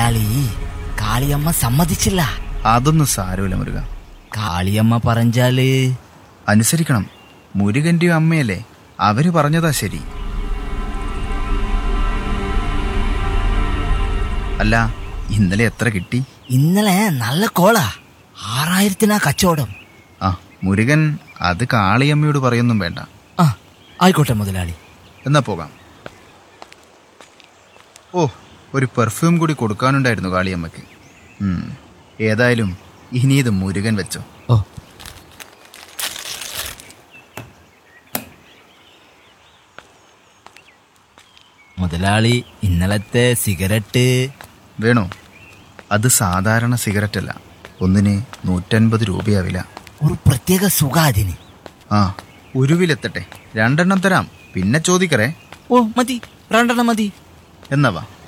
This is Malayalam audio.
മുതലാളി കാളിയമ്മ സമ്മതിച്ചില്ല അതൊന്നും സാരമില്ല മുരുക കാളിയമ്മ പറഞ്ഞാല് അനുസരിക്കണം മുരുകന്റെയും അമ്മയല്ലേ അവര് പറഞ്ഞതാ ശരി അല്ല ഇന്നലെ എത്ര കിട്ടി ഇന്നലെ നല്ല കോളാ ആറായിരത്തിനാ കച്ചവടം ആ മുരുകൻ അത് കാളിയമ്മയോട് പറയൊന്നും വേണ്ട ആ ആയിക്കോട്ടെ മുതലാളി എന്നാ പോകാം ഓ ഒരു പെർഫ്യൂം കൂടി കൊടുക്കാനുണ്ടായിരുന്നു കാളിയമ്മയ്ക്ക് ഉം, ഏതായാലും ഇനി ഇത് മുരുകൻ വെച്ചോ ഓ മുതലാളി ഇന്നലത്തെ സിഗരറ്റ് വേണോ അത് സാധാരണ സിഗരറ്റ് അല്ല ഒന്നിന് നൂറ്റൻപത് രൂപയാ വില ഒരു പ്രത്യേക സുഖാതിന് ആ ഉരുവിലെത്തട്ടെ രണ്ടെണ്ണം തരാം പിന്നെ ചോദിക്കറേ ഓ മതി രണ്ടെണ്ണം മതി എന്നാ വാ